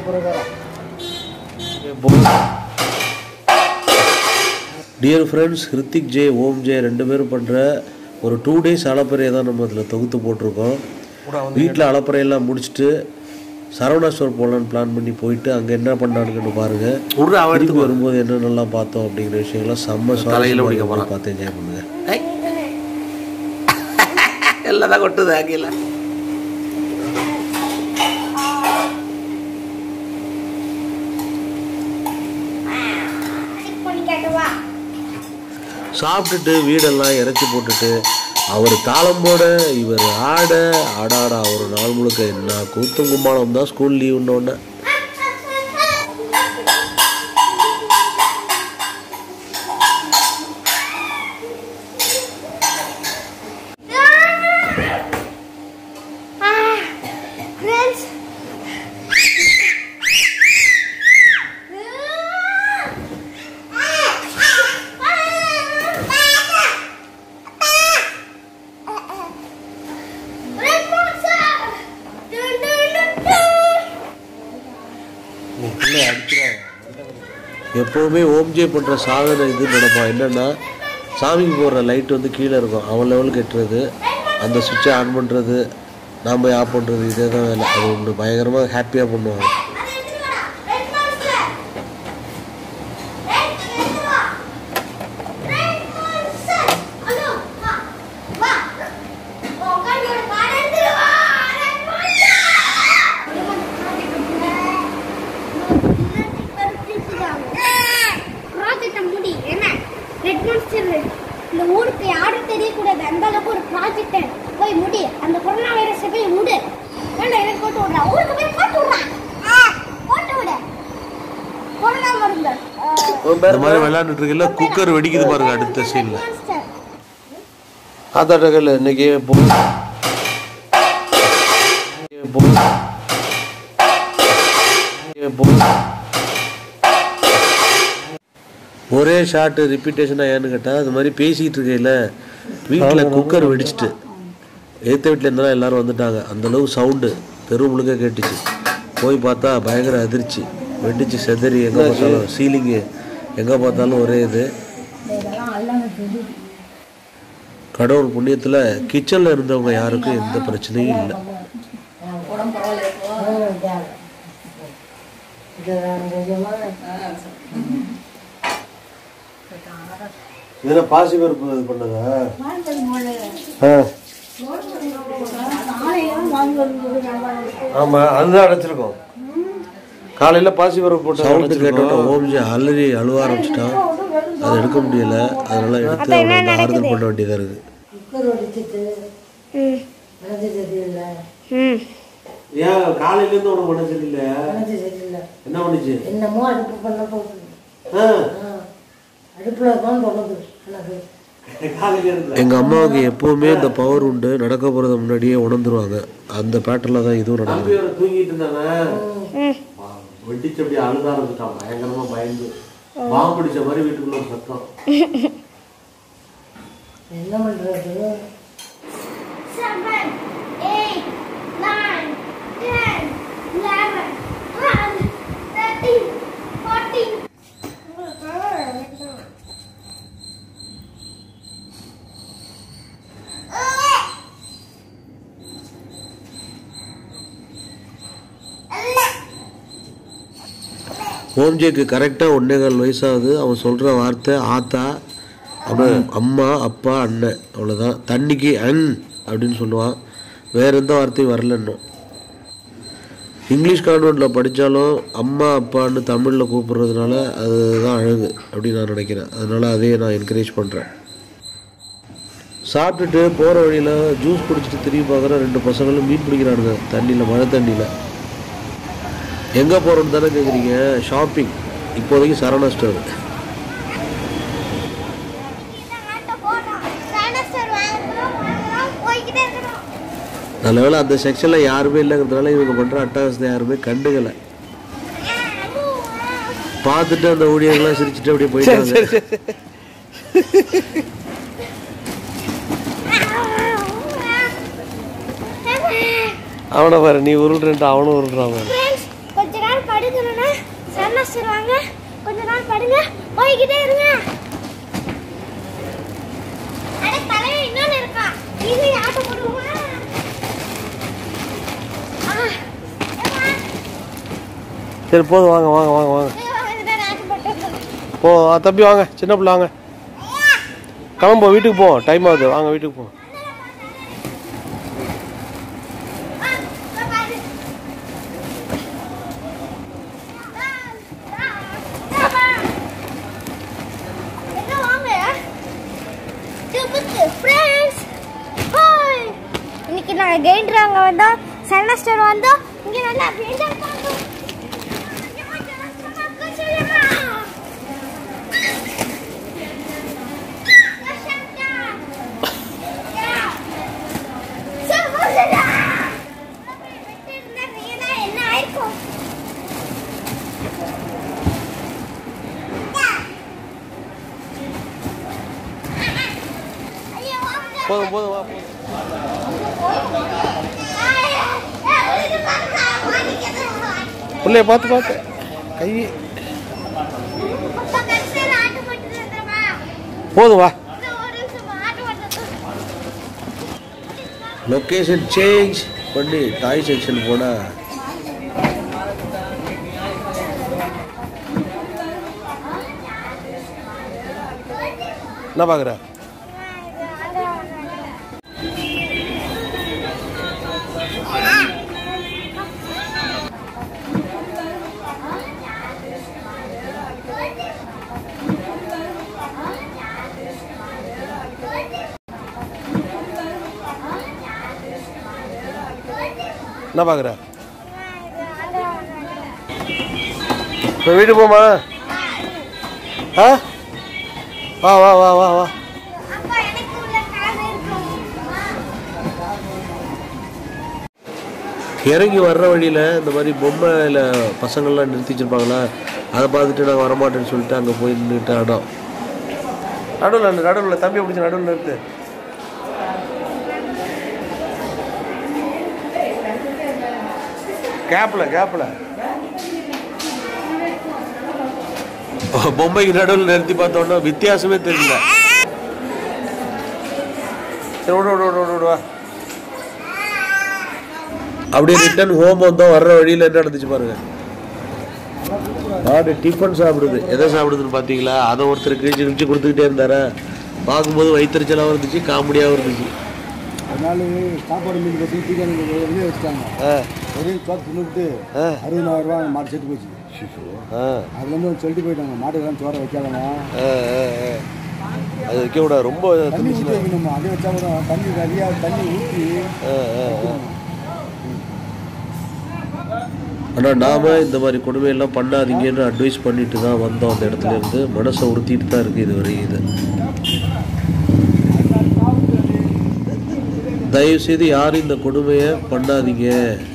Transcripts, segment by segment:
Dear friends Hrithik J Om J ரெண்டு பேரும் பண்ணுற ஒரு டூ டேஸ் அலப்பறையை தான் நம்ம அதில் தொகுத்து போட்டிருக்கோம் வீட்டில் அலப்பறையெல்லாம் முடிச்சுட்டு சரவணா ஸ்டோர் போகலான்னு பிளான் பண்ணி போயிட்டு அங்கே என்ன பண்ணானுங்கன்னு பாருங்கள் விட்றா, அவன் திருப்பி வரும்போது என்னென்னலாம் பார்த்தோம் அப்படிங்கிற விஷயங்கள்லாம் செம்ம தலையில சுவாரஸ்யமா பிடிக்க இருக்கும். பார்த்து என்ஜாய் பண்ணுங்கள் எல்லாம் தான் கொட்டுது ஆக்கில சாப்பிட்டுட்டு வீடெல்லாம் இறச்சி போட்டுட்டு அவர் தாளம் போட இவர் ஆட ஆடாடா ஒரு நாள் முழுக்க என்ன கூத்தும் கும்மாளம் தான் ஸ்கூல் லீவுன்னொன்னே Friends. எப்போவுமே ஓம்ஜே பண்ணுற சாதனை இது நடப்பான் என்னென்னா சாமிக்கு போடுற லைட் வந்து கீழே இருக்கும் அவன் லெவலுக்கு எட்டுறது அந்த சுவிட்சை ஆன் பண்ணுறது நாம் போய் ஆஃப் பண்ணுறது இதே தான் வேலை அது ஒன்று பயங்கரமாக ஹாப்பியாக பண்ணுவாங்க ப்ராஜெக்டை முடி என்ன ரெட் மான்ஸ்டர் இந்த ஊருக்கு யாரும் தெரியக்கூடாது அந்த அளவுக்கு ஒரு ப்ராஜெக்டை போய் முடி அந்த கொரோனா வைரஸை போய் விடு வேண்டாம் எனக்கு போட்டு விடுறா ஊருக்கு போய் போட்டு விடுறான் போட்டு விடு கொரோனா மருந்து இந்த மாதிரி விளையாண்டுட்டு இருக்கல குக்கர் வெடிக்குது பாருங்க அடுத்த சீனில் மான்ஸ்டர் ஆத்தாட்டங்கள் இன்னைக்கு பொங்கல் பொங்கல் பொங்கல் ஒரே ஷாட்டு ரிப்பீட்டேஷனாக ஏன்னு கேட்டால் அது மாதிரி பேசிக்கிட்டு இருக்கையில் வீட்டில் குக்கர் வெடிச்சிட்டு எதிர்த்த வீட்டில் இருந்தாலும் எல்லாரும் வந்துட்டாங்க அந்த அளவு சவுண்டு தெரு முழுக்க கேட்டுச்சு போய் பார்த்தா பயங்கர அதிர்ச்சி வெடிச்சு செதறி எங்கே பார்த்தாலும் சீலிங்கு எங்கே பார்த்தாலும் ஒரே இது கடவுள் புண்ணியத்தில் கிச்சனில் இருந்தவங்க யாருக்கும் எந்த பிரச்சனையும் இல்லை இதில் பாசி பருப்பு இது பண்ணதா ஆமாம் அதுதான் அடைச்சிருக்கோம் காலையில் பாசி பருப்பு போட்டு சவுண்டு கேட்டோம் ஓம்ஜி அலறி அழுவ ஆரம்பிச்சிட்டான் அதை எடுக்க முடியல அதனால எடுத்து அவனை வந்து ஆறுதல் பண்ண வேண்டியதாக இருக்குது ம் ஏன் காலையிலேருந்து உனக்கு மனசு இல்லை என்ன பண்ணுச்சு என்னமோ அடுப்பு பண்ண போகுது ஆ அடுப்புல தான் தொடங்குது எனக்கு எங்கள் அம்மாவுக்கு எப்போவுமே இந்த பவர் உண்டு நடக்க போகிறத முன்னாடியே உணர்ந்துருவாங்க அந்த பேட்டர்ல தான் இதுவும் நடக்குது தூங்கிட்டு இருந்தானே வெட்டிச்சு அப்படியே அழுத ஆரம்பிச்சிட்டான் பயங்கரமா பயந்து பாம்பு பிடிச்ச மாதிரி வீட்டுக்குள்ள ஒரு சத்தம் என்ன பண்றது seven, eight, nine, ten, eleven, twelve, thirteen, fourteen. ஓம்ஜேக்கு கரெக்டாக ஒன்னே கால் வயசாகுது அவன் சொல்கிற வார்த்தை ஆத்தா அப்புறம் அம்மா அப்பா அண்ணன் அவ்வளோதான் தண்ணிக்கு அன் அப்படின்னு சொல்லுவான் வேற எந்த வார்த்தையும் வரல இன்னும் இங்கிலீஷ் கான்வெண்ட்டில் படித்தாலும் அம்மா அப்பான்னு தமிழில் கூப்பிடுறதுனால அதுதான் அழகு அப்படின்னு நான் நினைக்கிறேன் அதனால அதையே நான் என்கரேஜ் பண்ணுறேன் சாப்பிட்டுட்டு போகிற வழியில் ஜூஸ் குடிச்சிட்டு திரும்பி பார்க்குற ரெண்டு பசங்களும் மீன் பிடிக்கிறானுங்க தண்ணியில் மழை தண்ணியில் எங்கே போகிறோன்னு தானே கேட்குறீங்க ஷாப்பிங் இப்போதைக்கு சரவணா ஸ்டோர் போய்கிட்டே இருக்கணும் நல்ல வேளை அந்த செக்ஷனில் யாருமே இல்லைங்கிறதுனால இவங்க பண்ணுற அட்டகாசத்தை யாருமே கண்டுக்கலை பார்த்துட்டு அந்த ஊழியர்கள்லாம் சிரிச்சுட்டு அப்படியே போயிட்டாங்க அவனை பாரு நீ உருள்றேன்ட்டு அவனும் உருள்றான் பாரு Friends, கொஞ்ச நேரம் படி மாஸ்டர் வாங்க கொஞ்ச நாள் படுங்க போய்கிட்டே இருங்க அட தலையில இன்னொன்னு இருக்கா இது ஆட்ட போடுவோமா ஆ, ஏம்மா, சரி போதும் வாங்க வாங்க வாங்க வாங்க ஏம்மா, இதுதான் ஆட்ட போட்டது. போ ஆ, தம்பி வாங்க சின்ன பிள்ளை வாங்க கிளம்போ வீட்டுக்கு போ டைம் ஆகுது வாங்க வீட்டுக்கு போ ஆ, இதோ பாரு. ஆ, ஆ, ஏம்மா. எங்க வாங்க திருப்பத்து ஃப்ரெண்ட்ஸ் ஹாய் இன்னைக்கு நாங்கள் கெயின்டர் அங்கே வந்தோம் செமஸ்டர் வந்தோம் இங்கே நல்லா வெயிட்டாக இருக்காங்க என்ன ஆயிருக்கும் ஐயோ வாங்க போதும் போதும் வா போதும் பிள்ளைய பார்த்து பார்த்து கை போதும் வா லொக்கேஷன் சேஞ்ச் பண்ணி டாய் செக்ஷன் போனா என்ன பார்க்குற என்ன பார்க்குற இப்போ வீட்டுக்கு போமா ஆ வா வா வா வா வா அப்பா எனக்கு உள்ள காது இருக்கும் இறங்கி வர்ற வழியில் இந்த மாதிரி பொம்மையில் பசங்கள்லாம் நிறுத்தி வச்சிருப்பாங்களா அதை பார்த்துட்டு நாங்கள் வரமாட்டேன்னு சொல்லிட்டு அங்கே போய் நின்றுட்டு ஆடம் நடுவில் நடுவில் தம்பி பிடிச்சி நடுவில் நிறுத்து கேப்பில் கேப்பில் பொம்மைக்கு நடுவில் நிறுத்தி பார்த்தோன்னா வித்தியாசமே தெரியல சரி விடு விடு விடு விடு வா அப்படியே ரிட்டர்ன் ஹோம் வந்தோம் வர்ற வழியில் என்ன நடந்துச்சு பாருங்க ஆடு டிஃபன் சாப்பிடுது எதை சாப்பிடுதுன்னு பார்த்தீங்களா அதை ஒருத்தர் கிழிச்சு கிழிச்சு கொடுத்துக்கிட்டே இருந்தாரா பார்க்கும்போது வயிற்றுச்சலாகவும் இருந்துச்சு காமெடியாகவும் இருந்துச்சு அதனால சாப்பாடு மீன் கட்டி தூக்கி வெளியே வச்சுட்டாங்க ஆ ஒரே சோப்பு தின்னுட்டு ஆ. அறுபதாயிரம் ரூபா மாடு செத்து போச்சு ஆ அதுலேருந்து சொல்லிட்டு போயிட்டாங்க மாட்டுக்கெல்லாம் சோறை வைக்காதவங்க ஆ, ஆ, ஆ. அது வைக்க கூடாது ரொம்ப தண்ணி ஊற்றி தின்னுச்சுன்னா வைக்கணும் அதே வச்சா கூட தண்ணி நிறையா தண்ணி ஊற்றி ஆ, ஆ, ஆ. ஆனால் நாம் இந்த மாதிரி கொடுமையெல்லாம் பண்ணாதீங்கன்னு அட்வைஸ் பண்ணிட்டு தான் வந்தோம் அந்த இடத்துல இருந்து மனசை உறுத்திட்டு தான் இருக்குது இது வரையும் இது தயவு செய்து யாரும் இந்த கொடுமையை பண்ணாதீங்க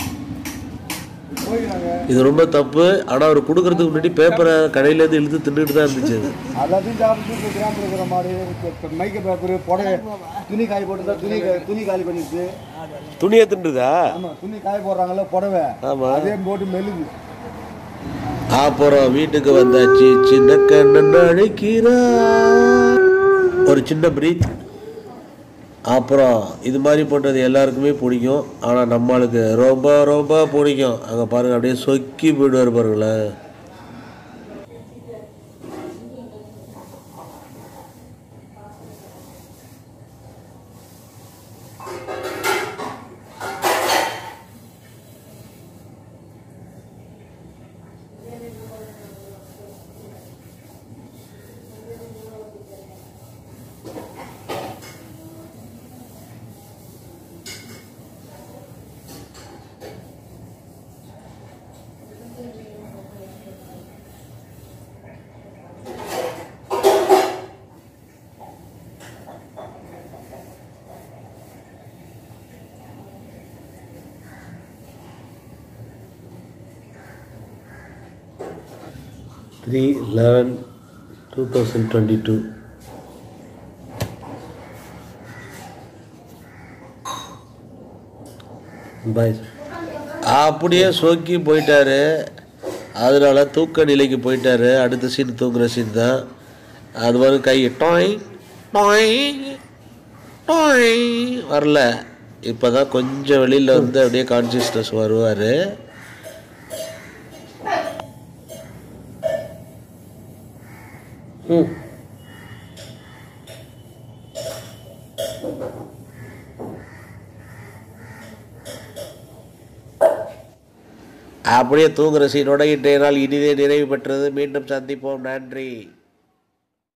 இது ரொம்ப தப்பு ஆனால் அவர் கொடுக்கறதுக்கு முன்னாடி பேப்பரை கடையிலேருந்து இழுத்து தின்னுட்டு தான் இருந்துச்சு அது எல்லாத்தையும் சாப்பிட்டு கிராமத்தில் இருக்கிற மாடு இப்ப மைக்க பேப்பர் புடவை துணி காய போட்டு துணி கா- துணி காலி பண்ணிடுச்சு துணியை தின்றுதா ஆமாம் துணி காய போடுறாங்கல்ல புடவை ஆமா. அதே போட்டு மெழுகு அப்புறம் வீட்டுக்கு வந்தாச்சு சின்ன கண்ணன் அழைக்கிறா ஒரு சின்ன பிரீத் அப்புறம் இது மாதிரி பண்ணுறது எல்லாருக்குமே பிடிக்கும் ஆனால் நம்மளுக்கு ரொம்ப ரொம்ப பிடிக்கும் அங்கே பாருங்க அப்படியே சொக்கி போயிடுவார் பாருங்களேன் three eleven two thousand twenty two பாய் அப்படியே சொக்கி போயிட்டாரு அதனால தூக்க நிலைக்கு போயிட்டாரு அடுத்த சீன் தூங்குற சீன் தான் அது மாதிரி கை டாய் டாய் டாய் வரல இப்போ தான் கொஞ்சம் வெளியில் வந்து அப்படியே கான்சியஸ்னஸ் வருவார் ம் அப்படியே தூங்குற சீனோட இன்றைய நாள் இனிதே நிறைவு பெற்றது மீண்டும் சந்திப்போம் நன்றி